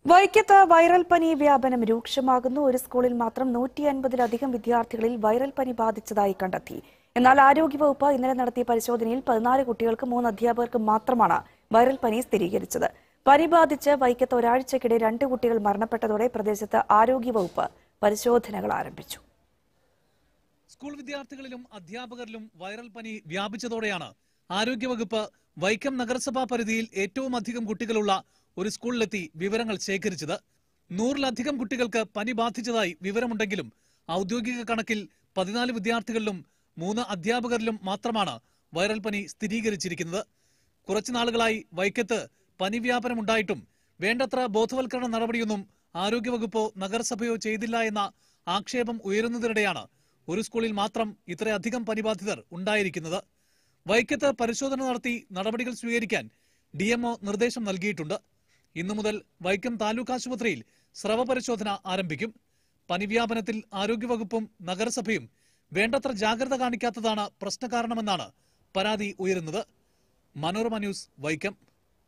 വൈക്കത്ത് വൈറൽ പനി വ്യാപനം രൂക്ഷമാകുന്നു ഒരു സ്കൂളിൽ മാത്രം നൂറ്റി അൻപതിലധികം വിദ്യാർത്ഥികളിൽ വൈറൽ പനി ബാധിച്ചതായി കണ്ടെത്തി എന്നാൽ ആരോഗ്യവകുപ്പ് ഇന്നലെ നടത്തിയ പരിശോധനയിൽ പതിനാല് കുട്ടികൾക്ക് മൂന്ന് അധ്യാപകർക്ക് മാത്രമാണ് വൈറൽ പനി സ്ഥിരീകരിച്ചത് പനി ബാധിച്ച് വൈക്കത്ത് ഒരാഴ്ചക്കിടെ രണ്ട് കുട്ടികൾ മരണപ്പെട്ടതോടെ പ്രദേശത്ത് ആരോഗ്യവകുപ്പ് പരിശോധനകൾ ആരംഭിച്ചു സ്കൂൾ വിദ്യാർത്ഥികളിലും അധ്യാപകരിലും വൈറൽ പനി വ്യാപിച്ചതോടെയാണ് ആരോഗ്യവകുപ്പ് വൈക്കം നഗരസഭാ പരിധിയിൽ ഏറ്റവും അധികം കുട്ടികളുള്ള ഒരു സ്കൂളിലെത്തി വിവരങ്ങൾ ശേഖരിച്ചത് നൂറിലധികം കുട്ടികൾക്ക് പനി ബാധിച്ചതായി വിവരമുണ്ടെങ്കിലും ഔദ്യോഗിക കണക്കിൽ പതിനാല് വിദ്യാർത്ഥികളിലും മൂന്ന് അധ്യാപകരിലും മാത്രമാണ് വൈറൽ പനി സ്ഥിരീകരിച്ചിരിക്കുന്നത് കുറച്ചു നാളുകളായി വൈക്കത്ത് പനി വ്യാപനമുണ്ടായിട്ടും വേണ്ടത്ര ബോധവൽക്കരണ നടപടിയൊന്നും ആരോഗ്യവകുപ്പോ നഗരസഭയോ ചെയ്തില്ല എന്ന ആക്ഷേപം ഉയരുന്നതിനിടെയാണ് ഒരു സ്കൂളിൽ മാത്രം ഇത്രയധികം പനിബാധിതർ ഉണ്ടായിരിക്കുന്നത് വൈക്കത്ത് പരിശോധന നടത്തി നടപടികൾ സ്വീകരിക്കാൻ ഡി നിർദ്ദേശം നൽകിയിട്ടുണ്ട് ഇന്നു മുതൽ വൈക്കം താലൂക്ക് ആശുപത്രിയിൽ സ്രവ പരിശോധന ആരംഭിക്കും പനിവ്യാപനത്തിൽ ആരോഗ്യവകുപ്പും നഗരസഭയും വേണ്ടത്ര ജാഗ്രത കാണിക്കാത്തതാണ് പ്രശ്നകാരണമെന്നാണ് പരാതി ഉയരുന്നത് മനോരമ ന്യൂസ് വൈക്കം